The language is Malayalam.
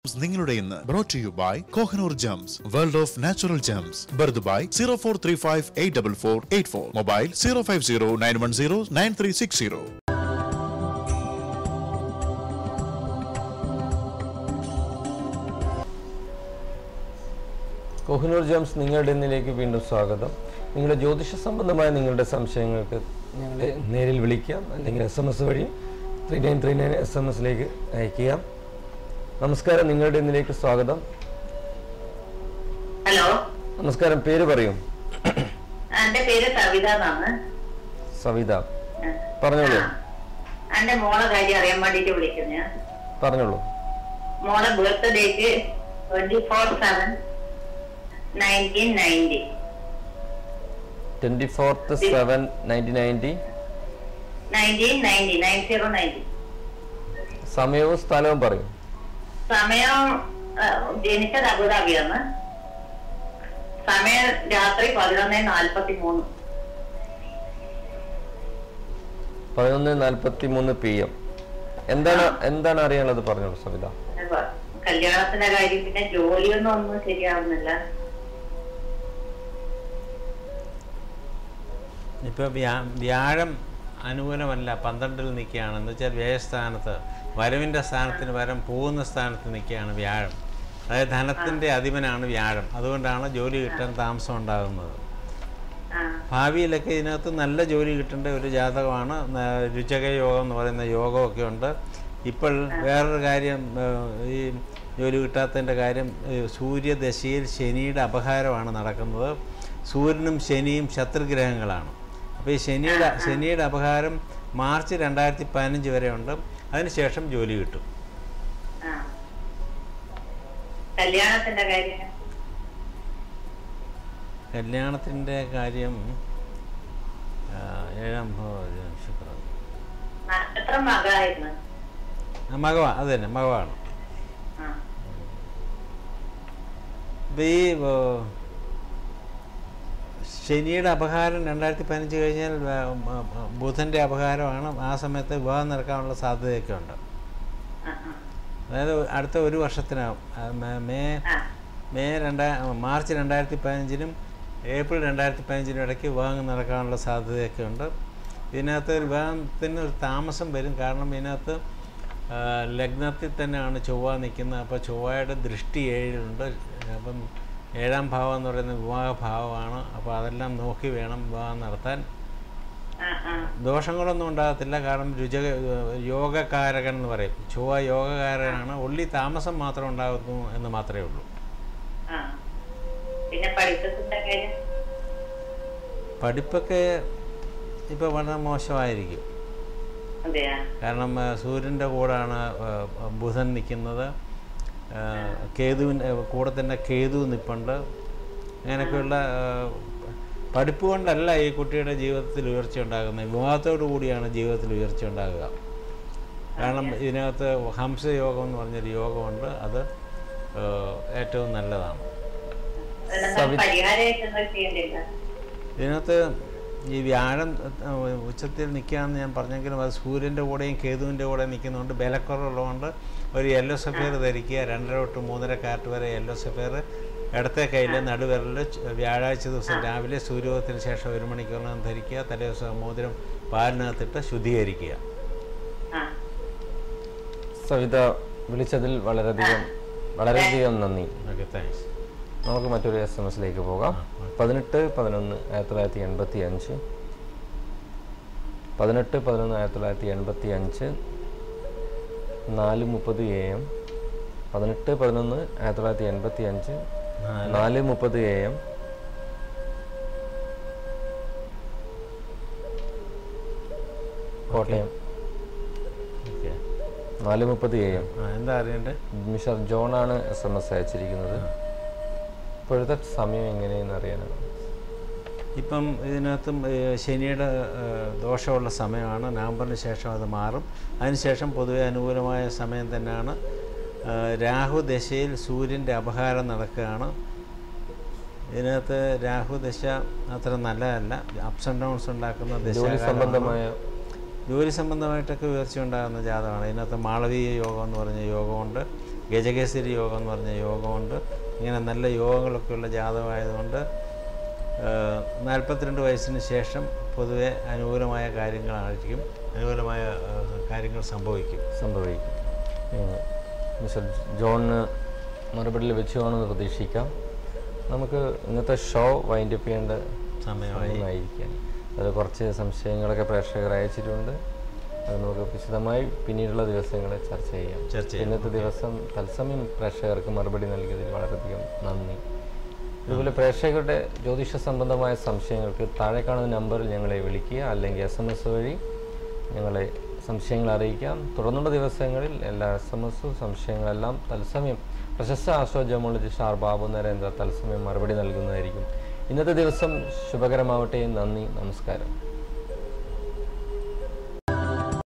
നിങ്ങളുടെ ഇന്ന് brought to you by Kohinoor gems world of natural gems Bur Dubai zero four three five eight double four eight four mobile zero five zero nine one zero nine three six zero Kohinoor gems നിങ്ങളുടെ ഇന്നിലേക്ക് വീണ്ടും സ്വാഗതം നിങ്ങളുടെ ജ്യോതിഷ സംബന്ധമായ നിങ്ങളുടെ സംശയങ്ങൾക്ക് ഞങ്ങളെ നേരിൽ വിളിക്കാം അല്ലെങ്കിൽ എസ് എം എസ് വഴിയും three nine three nine S M എസിലേക്ക് അയക്കുക നമസ്കാരം നിങ്ങളുടെ ഇന്നിലേക്ക് സ്വാഗതം ഹലോ നമസ്കാരം പേര് പറയൂ എന്റെ പേര് സവിത എന്നാണ് സവിത പറഞ്ഞോളൂ എന്റെ മോളെ കാര്യം അറിയാൻ വേണ്ടിട്ട് വിളിക്കുന്ന പറഞ്ഞോളൂ മോളെ ബർത്ത്ഡേക്ക് twenty four seven nineteen ninety twenty fourth seven nineteen ninety nineteen ninety nine zero ninety സമയവും സ്ഥലവും പറയും സമയം ആ, ജനിച്ചത് അബുദാബിയാണ് സമയം രാത്രി പതിനൊന്ന് നാൽപ്പത്തി മൂന്ന് പതിനൊന്ന് നാൽപ്പത്തി മൂന്ന് പി എം എന്താണ് എന്താണ് അറിയാനുള്ളത് പറഞ്ഞോളൂ സവിത കല്യാണത്തിന്റെ കാര്യം പിന്നെ ജോലിയൊന്നും ഒന്നും ശരിയാവുന്നില്ല ഇപ്പോൾ വ്യാ വ്യാഴം അനുകൂലമല്ല പന്ത്രണ്ടിൽ നിൽക്കുകയാണ് എന്ന് വെച്ചാൽ വ്യയസ്ഥാനത്ത് വരവിൻ്റെ സ്ഥാനത്തിന് വരം പോകുന്ന സ്ഥാനത്ത് നിൽക്കുകയാണ് വ്യാഴം അതായത് ധനത്തിൻ്റെ അധിപനാണ് വ്യാഴം അതുകൊണ്ടാണ് ജോലി കിട്ടാൻ താമസം ഉണ്ടാകുന്നത് ആ ഭാവിയിലൊക്കെ ഇതിനകത്ത് നല്ല ജോലി കിട്ടേണ്ട ഒരു ജാതകമാണ് ന- രുചക യോഗം എന്ന് പറയുന്ന യോഗമൊക്കെ ഉണ്ട് ഇപ്പോൾ വേറൊരു കാര്യം ഏഹ്, ഈ ജോലി കിട്ടാത്തതിൻ്റെ കാര്യം ഏഹ്, സൂര്യദശയിൽ ശനിയുടെ അപഹാരമാണ് നടക്കുന്നത് സൂര്യനും ശനിയും ശത്രുഗ്രഹങ്ങളാണ് അപ്പോൾ ഈ ശനിയുടെ ശനിയുടെ അപഹാരം മാർച്ച് രണ്ടായിരത്തി പതിനഞ്ച് വരെ ഉണ്ട് അതിനുശേഷം ജോലി കിട്ടും ആ കല്യാണത്തിന്റെ കാര്യം കല്യാണത്തിൻ്റെ കാര്യം ആ, ഏഴാം ഭാവം ശുക്രൻ നക്ഷത്രം മകായിരുന്നു ആ, മകവാ അത് തന്നെ മകവാണ് ആ ഇപ്പം ഈ ഓ, ശനിയുടെ അപഹാരം രണ്ടായിരത്തി പതിനഞ്ച് കഴിഞ്ഞാൽ ആ, ഉം, ആ, ആ, ബുധൻ്റെ അപഹാരമാണ് ആ സമയത്ത് വിവാഹം നടക്കാനുള്ള സാധ്യതയൊക്കെ ഉണ്ട് ആ, ആ. അതായത് അടുത്ത ഒരു വർഷത്തിനകം ആ, മേ- മെയ് ആ മെയ് രണ്ടാ മാർച്ച് രണ്ടായിരത്തി പതിനഞ്ചിനും ഏപ്രിൽ രണ്ടായിരത്തി പതിനഞ്ചിനും ഇടയ്ക്ക് വിവാഹം നടക്കാനുള്ള സാധ്യതയൊക്കെ ഉണ്ട് ഇതിനകത്ത് ഒരു വിവാഹത്തിന് ഒരു താമസം വരും കാരണം ഇതിനകത്ത് ആ, ലഗ്നത്തിൽ തന്നെയാണ് ചൊവ്വ നിൽക്കുന്നത് അപ്പോൾ ചൊവ്വയുടെ ദൃഷ്ടി ഏഴിലുണ്ട് അപ്പം ഏഴാം ഭാവം എന്ന് പറയുന്നത് വിവാഹ ഭാവമാണ് അപ്പോൾ അതെല്ലാം നോക്കി വേണം വിവാഹം നടത്താൻ ആ ആ ദോഷങ്ങളൊന്നും ഉണ്ടാകത്തില്ല കാരണം രുചക യോഗകാരകൻ എന്ന് പറയും ചൊവ്വ യോഗകാരനാണ് ഉള്ളി താമസം മാത്രം ഉണ്ടാകുന്നു എന്ന് മാത്രമേ ഉള്ളൂ ആ പിന്നെ പഠിത്തത്തിന്റെ കാര്യം പഠിപ്പൊക്കെ ഇപ്പോൾ വളരെ മോശമായിരിക്കും അതെയാ കാരണം ആ, സൂര്യൻ്റെ കൂടാണ് ആ, ബുധൻ നിൽക്കുന്നത് ആ, കേതുവിൻ്റെ കൂടെ തന്നെ കേതു നിൽപ്പുണ്ട് അങ്ങനെയൊക്കെയുള്ള ആ, പഠിപ്പ് കൊണ്ടല്ല ഈ കുട്ടിയുടെ ജീവിതത്തിൽ ഉയർച്ച ഉണ്ടാകുന്നത് വിവാഹത്തോടു കൂടിയാണ് ജീവിതത്തിൽ ഉയർച്ച ഉണ്ടാകുക കാരണം ഇതിനകത്ത് ഹംസയോഗം എന്ന് പറഞ്ഞൊരു യോഗമുണ്ട് അത് ആ, ഏറ്റവും നല്ലതാണ് അതിനെന്താ പരിഹാരമായിട്ട് എന്താ ചെയ്യേണ്ടില്ല ഇതിനകത്ത് ഈ വ്യാഴം അഹ്, ഉച്ചത്തിൽ നിൽക്കുകയാണെന്ന് ഞാൻ പറഞ്ഞെങ്കിലും അത് സൂര്യൻ്റെ കൂടെയും കേതുവിൻ്റെ കൂടെയും നിൽക്കുന്നതുകൊണ്ട് ബലക്കുറവുള്ളതുകൊണ്ട് ഒരു യെല്ലോ സഫയർ ധരിക്കുക രണ്ടര തൊട്ട് മൂന്നര കാറ്റ് വരെ യെല്ലോ സഫയർ ഇടത്തെ കയ്യിൽ നടുവിരലിൽ ച- വ്യാഴാഴ്ച ദിവസം രാവിലെ സൂര്യോദയത്തിന് ശേഷം ഒരു മണിക്കൂറിനകം ധരിക്കുക തലേ ദിവസം മോതിരം പാലിനകത്തിട്ട് ശുദ്ധീകരിക്കുക ആ സവിത വിളിച്ചതിൽ വളരെയധികം വളരെയധികം നന്ദി ഓക്കെ താങ്ക്സ് നമുക്ക് മറ്റൊരു എസ് എം എസിലേക്ക് പോകാം പതിനെട്ട് പതിനൊന്ന് ആയിരത്തി തൊള്ളായിരത്തി എൺപത്തി അഞ്ച് പതിനെട്ട് പതിനൊന്ന് ആയിരത്തി തൊള്ളായിരത്തി എൺപത്തി അഞ്ച് നാല് മുപ്പത് എ എം പതിനെട്ട് പതിനൊന്ന് ആയിരത്തി തൊള്ളായിരത്തി എൺപത്തി അഞ്ച് നാല് മുപ്പത് എ എം കോട്ടയം ഓക്കെ നാല് മുപ്പത് എ എം ആ എന്താ അറിയണ്ടേ മിസ്റ്റർ ജോണാണ് എസ് എം എസ് അയച്ചിരിക്കുന്നത് ഇപ്പോഴത്തെ സമയം എങ്ങനെയെന്ന് അറിയാനാണ് ഇപ്പം ഇതിനകത്തും ഏഹ്, ശനിയുടെ ഏഹ്, ദോഷമുള്ള സമയമാണ് നവംബറിന് ശേഷം അത് മാറും അതിനുശേഷം പൊതുവെ അനുകൂലമായ സമയം തന്നെയാണ് ഏഹ്, രാഹു ദശയിൽ സൂര്യൻ്റെ അപഹാരം നടക്കുകയാണ് ഇതിനകത്ത് രാഹു ദശ അത്ര നല്ലതല്ല അപ്സ് ആൻഡ് ഡൗൺസ് ഉണ്ടാക്കുന്ന ജോലി ദശ സംബന്ധമായ ജോലി സംബന്ധമായിട്ടൊക്കെ ഉയർച്ച ഉണ്ടാകുന്ന ജാതകമാണ് ഇതിനകത്ത് മാളവീയ യോഗം എന്ന് പറഞ്ഞ യോഗമുണ്ട് ഗജകേസരി യോഗം എന്ന് പറഞ്ഞ യോഗമുണ്ട് ഇങ്ങനെ നല്ല യോഗങ്ങളൊക്കെയുള്ള ജാതകമായതുകൊണ്ട് നാൽപ്പത്തിരണ്ട് വയസ്സിന് ശേഷം പൊതുവെ അനുകൂലമായ കാര്യങ്ങളായിരിക്കും അനുകൂലമായ ആ, കാര്യങ്ങൾ സംഭവിക്കും സംഭവിക്കും ഏഹ് മിസ്റ്റർ ജോണിന് മറുപടി ലഭിച്ചുവാണെന്ന് പ്രതീക്ഷിക്കാം നമുക്ക് ഇന്നത്തെ ഷോ വൈൻഡപ്പ് ചെയ്യേണ്ട സമയമായി സമയമായിരിക്കാം അത് കുറച്ച് സംശയങ്ങളൊക്കെ പ്രേക്ഷകർ അയച്ചിട്ടുണ്ട് അത് നമുക്ക് വിശദമായി പിന്നീടുള്ള ദിവസങ്ങളിൽ ചർച്ച ചെയ്യാം ചർച്ച ചെയ്യാം. ഇന്നത്തെ ദിവസം തത്സമയം പ്രേക്ഷകർക്ക് മറുപടി നൽകിയതിൽ വളരെയധികം നന്ദി അതുപോലെ പ്രേക്ഷകരുടെ ജ്യോതിഷ സംബന്ധമായ സംശയങ്ങൾക്ക് താഴെ കാണുന്ന നമ്പറിൽ ഞങ്ങളെ വിളിക്കുക അല്ലെങ്കിൽ എസ് എം എസ് വഴി ഞങ്ങളെ സംശയങ്ങൾ അറിയിക്കാം തുടർന്നുള്ള ദിവസങ്ങളിൽ എല്ലാ എസ് എം എസും സംശയങ്ങളെല്ലാം തത്സമയം പ്രശസ്ത ആസ്ട്രോജമോളജിസ്റ്റ് ആർ ബാബു നരേന്ദ്ര തത്സമയം മറുപടി നൽകുന്നതായിരിക്കും ഇന്നത്തെ ദിവസം ശുഭകരമാവട്ടെ നന്ദി നമസ്കാരം